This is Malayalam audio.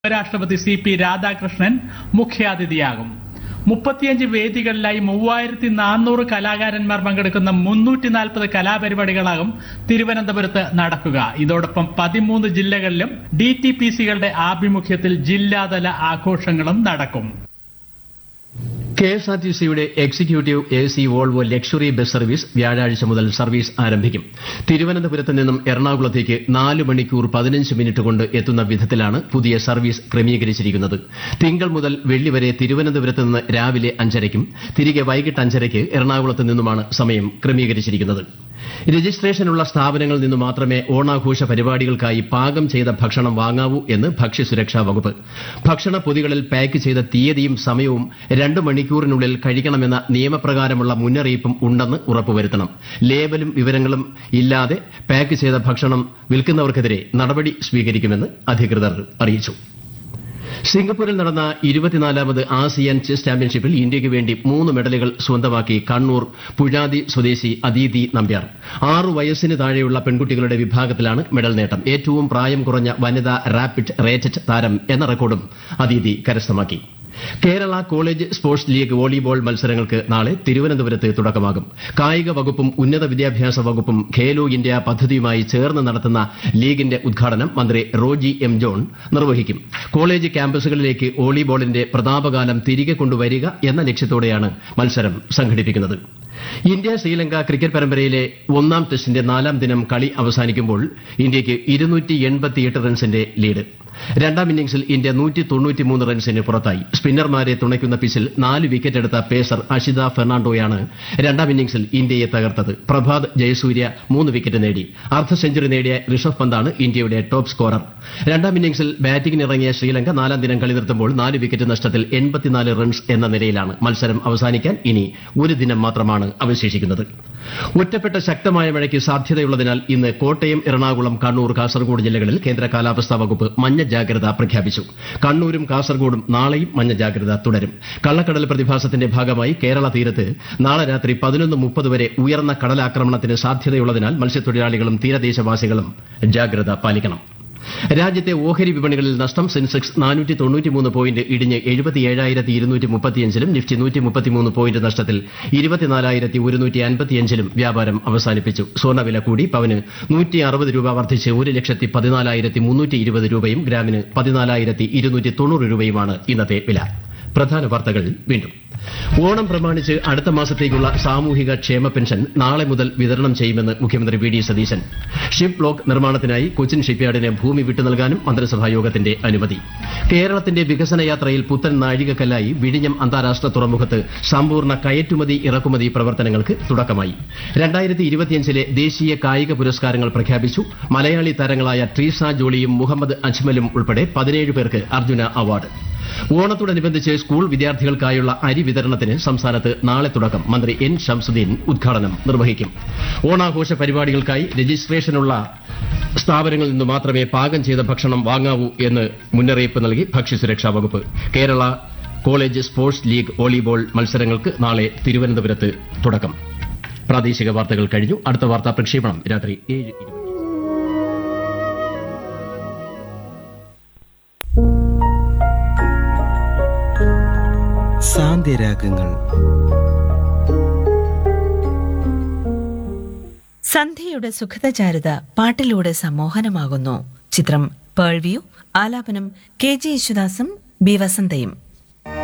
ഉപരാഷ്ട്രപതി സി പി രാധാകൃഷ്ണൻ മുഖ്യാതിഥിയാകും മുപ്പത്തിയഞ്ച് വേദികളിലായി മൂവായിരത്തി നാനൂറ് കലാകാരന്മാർ പങ്കെടുക്കുന്ന മുന്നൂറ്റി നാൽപ്പത് കലാപരിപാടികളാകും തിരുവനന്തപുരത്ത് നടക്കുക ഇതോടൊപ്പം പതിമൂന്ന് ജില്ലകളിലും ഡി ടി പി സികളുടെ ആഭിമുഖ്യത്തിൽ ജില്ലാതല ആഘോഷങ്ങളും നടക്കും കെ എസ് ആർ ടി സിയുടെ executive A C Volvo luxury bus service വ്യാഴാഴ്ച മുതൽ സർവീസ് ആരംഭിക്കും തിരുവനന്തപുരത്ത് നിന്നും എറണാകുളത്തേക്ക് നാല് മണിക്കൂർ പതിനഞ്ച് മിനിറ്റ് കൊണ്ട് എത്തുന്ന വിധത്തിലാണ് പുതിയ സർവീസ് ക്രമീകരിച്ചിരിക്കുന്നത് തിങ്കൾ മുതൽ വെള്ളി വരെ തിരുവനന്തപുരത്ത് നിന്ന് രാവിലെ അഞ്ചരയ്ക്കും തിരികെ വൈകിട്ട് അഞ്ചരയ്ക്ക് എറണാകുളത്ത് നിന്നുമാണ് സമയം ക്രമീകരിച്ചിരിക്കുന്നത് രജിസ്ട്രേഷനുള്ള സ്ഥാപനങ്ങളിൽ നിന്ന് മാത്രമേ ഓണാഘോഷ പരിപാടികൾക്കായി പാകം ചെയ്ത ഭക്ഷണം വാങ്ങാവൂ എന്ന് ഭക്ഷ്യസുരക്ഷാ വകുപ്പ് ഭക്ഷണ പൊതികളിൽ പാക്ക് ചെയ്ത തീയതിയും സമയവും രണ്ട് മണിക്കൂറിനുള്ളിൽ കഴിക്കണമെന്ന നിയമപ്രകാരമുള്ള മുന്നറിയിപ്പും ഉണ്ടെന്ന് ഉറപ്പുവരുത്തണം ലേബലും വിവരങ്ങളും ഇല്ലാതെ പാക്ക് ചെയ്ത ഭക്ഷണം വിൽക്കുന്നവർക്കെതിരെ നടപടി സ്വീകരിക്കുമെന്ന് അധികൃതർ അറിയിച്ചു സിംഗപ്പൂരിൽ നടന്ന ഇരുപത്തിനാലാമത് ആസിയാൻ ചെസ് ചാമ്പ്യൻഷിപ്പിൽ ഇന്ത്യയ്ക്ക് വേണ്ടി മൂന്ന് മെഡലുകൾ സ്വന്തമാക്കി കണ്ണൂർ പുഴാതി സ്വദേശി അദീതി നമ്പ്യാർ ആറു വയസ്സിന് താഴെയുള്ള പെൺകുട്ടികളുടെ വിഭാഗത്തിലാണ് മെഡൽ നേട്ടം ഏറ്റവും പ്രായം കുറഞ്ഞ വനിതാ റാപ്പിഡ് റേറ്റഡ് താരം എന്ന റെക്കോർഡും അദീതി കരസ്ഥമാക്കി Kerala college sports league volleyball മത്സരങ്ങൾക്ക് നാളെ തിരുവനന്തപുരത്ത് തുടക്കമാകും കായിക വകുപ്പും ഉന്നത വിദ്യാഭ്യാസ വകുപ്പും ഖേലോ ഇന്ത്യ പദ്ധതിയുമായി ചേർന്ന് നടത്തുന്ന ലീഗിന്റെ ഉദ്ഘാടനം മന്ത്രി റോജി എം ജോൺ നിർവഹിക്കും കോളേജ് ക്യാമ്പസുകളിലേക്ക് വോളിബോളിന്റെ പ്രതാപകാലം തിരികെ കൊണ്ടുവരിക എന്ന ലക്ഷ്യത്തോടെയാണ് മത്സരം സംഘടിപ്പിക്കുന്നത് ഇന്ത്യ ശ്രീലങ്ക ക്രിക്കറ്റ് പരമ്പരയിലെ ഒന്നാം ടെസ്റ്റിന്റെ നാലാം ദിനം കളി അവസാനിക്കുമ്പോൾ ഇന്ത്യയ്ക്ക് ഇരുന്നൂറ്റി എൺപത്തിയെട്ട് റൺസിന്റെ ലീഡ് രണ്ടാം ഇന്നിംഗ്സിൽ ഇന്ത്യ നൂറ്റി തൊണ്ണൂറ്റിമൂന്ന് റൺസിന് പുറത്തായി സ്പിന്നർമാരെ തുണയ്ക്കുന്ന പിച്ചിൽ നാല് വിക്കറ്റ് എടുത്ത പേസർ അഷിത ഫെർണാണ്ടോയാണ് രണ്ടാം ഇന്നിംഗ്സിൽ ഇന്ത്യയെ തകർത്തത് പ്രഭാത് ജയസൂര്യ മൂന്ന് വിക്കറ്റ് നേടി അർദ്ധ സെഞ്ചുറി നേടിയ ഋഷഭ് പന്താണ് ഇന്ത്യയുടെ ടോപ്പ് സ്കോറർ രണ്ടാം ഇന്നിംഗ്സിൽ ബാറ്റിംഗിനിറങ്ങിയ ശ്രീലങ്ക നാലാം ദിനം കളി നിർത്തുമ്പോൾ നാല് വിക്കറ്റ് നഷ്ടത്തിൽ എൺപത്തിനാല് റൺസ് എന്ന നിലയിലാണ് മത്സരം അവസാനിക്കാൻ ഇനി ഒരു ദിനം മാത്രമാണ് അവശേഷിക്കുന്നത് ഒറ്റപ്പെട്ട ശക്തമായ മഴയ്ക്ക് സാധ്യതയുള്ളതിനാൽ ഇന്ന് കോട്ടയം എറണാകുളം കണ്ണൂർ കാസർഗോഡ് ജില്ലകളിൽ കേന്ദ്ര കാലാവസ്ഥാ വകുപ്പ് മഞ്ഞ ജാഗ്രത പ്രഖ്യാപിച്ചു കണ്ണൂരും കാസർഗോഡും നാളെയും മഞ്ഞ ജാഗ്രത തുടരും കള്ളക്കടൽ പ്രതിഭാസത്തിന്റെ ഭാഗമായി കേരള തീരത്ത് നാളെ രാത്രി പതിനൊന്ന് മുപ്പത് വരെ ഉയർന്ന കടലാക്രമണത്തിന് സാധ്യതയുള്ളതിനാൽ മത്സ്യത്തൊഴിലാളികളും തീരദേശവാസികളും ജാഗ്രത പാലിക്കണം രാജ്യത്തെ ഓഹരി വിപണികളിൽ നഷ്ടം സെൻസെക്സ് നാനൂറ്റി തൊണ്ണൂറ്റിമൂന്ന് പോയിന്റ് ഇടിഞ്ഞ് എഴുപത്തിയേഴായിരത്തി ഇരുന്നൂറ്റി മുപ്പത്തിയഞ്ചിലും നിഫ്റ്റി നൂറ്റി മുപ്പത്തിമൂന്ന് പോയിന്റ് നഷ്ടത്തിൽ ഇരുപത്തിനാലായിരത്തി ഒരുന്നൂറ്റി അൻപത്തിയഞ്ചിലും വ്യാപാരം അവസാനിപ്പിച്ചു സ്വർണ്ണവില കൂടി പവന് നൂറ്റി അറുപത് രൂപ വർദ്ധിച്ച് ഒരു ലക്ഷത്തി പതിനാലായിരത്തി മുന്നൂറ്റി ഇരുപത് രൂപയും ഗ്രാമിന് പതിനാലായിരത്തി ഇരുന്നൂറ്റി തൊണ്ണൂറ് രൂപയുമാണ് ഇന്നത്തെ വില പ്രധാന വാർത്തകൾ വീണ്ടും ഓണം പ്രമാണിച്ച് അടുത്ത മാസത്തേക്കുള്ള സാമൂഹിക ക്ഷേമ പെൻഷൻ നാളെ മുതൽ വിതരണം ചെയ്യുമെന്ന് മുഖ്യമന്ത്രി V D Satheesan ship block നിർമ്മാണത്തിനായി കൊച്ചിൻ ഷിപ്പ്യാർഡിന് ഭൂമി വിട്ടു നൽകാനും മന്ത്രിസഭാ യോഗത്തിന്റെ അനുമതി കേരളത്തിന്റെ വികസന യാത്രയിൽ പുത്തൻ നാഴികക്കല്ലായി വിഴിഞ്ഞം അന്താരാഷ്ട്ര തുറമുഖത്ത് സമ്പൂർണ്ണ കയറ്റുമതി ഇറക്കുമതി പ്രവർത്തനങ്ങൾക്ക് തുടക്കമായി രണ്ടായിരത്തി ഇരുപത്തിയഞ്ചിലെ ദേശീയ കായിക പുരസ്കാരങ്ങൾ പ്രഖ്യാപിച്ചു മലയാളി താരങ്ങളായ ട്രീസ ജോളിയും മുഹമ്മദ് അജ്മലും ഉൾപ്പെടെ പതിനേഴ് പേർക്ക് അർജുന അവാർഡ് ഓണത്തോടനുബന്ധിച്ച് സ്കൂൾ വിദ്യാർത്ഥികൾക്കായുള്ള അരി വിതരണത്തിന് സംസ്ഥാനത്ത് നാളെ തുടക്കം മന്ത്രി എൻ ഷംസുദ്ദീൻ ഉദ്ഘാടനം നിർവഹിക്കും ഓണാഘോഷ പരിപാടികൾക്കായി രജിസ്ട്രേഷനുള്ള സ്ഥാപനങ്ങളിൽ നിന്ന് മാത്രമേ പാകം ചെയ്ത ഭക്ഷണം വാങ്ങാവൂ എന്ന് മുന്നറിയിപ്പ് നൽകി ഭക്ഷ്യസുരക്ഷാ വകുപ്പ് Kerala college sports league volleyball മത്സരങ്ങൾക്ക് നാളെ തിരുവനന്തപുരത്ത് തുടക്കം പ്രാദേശിക വാർത്തകൾ കഴിഞ്ഞു അടുത്ത വാർത്താ പ്രക്ഷേപണം രാത്രി ഏഴ് ഇരുപത് സാന്ത്യരാഗങ്ങൾ സന്ധ്യയുടെ സുഖതചാരുത പാട്ടിലൂടെ സമ്മോഹനമാകുന്നു ചിത്രം പേൾ വ്യൂ ആലാപനം കെ ജെ യേശുദാസും ബി വസന്തയും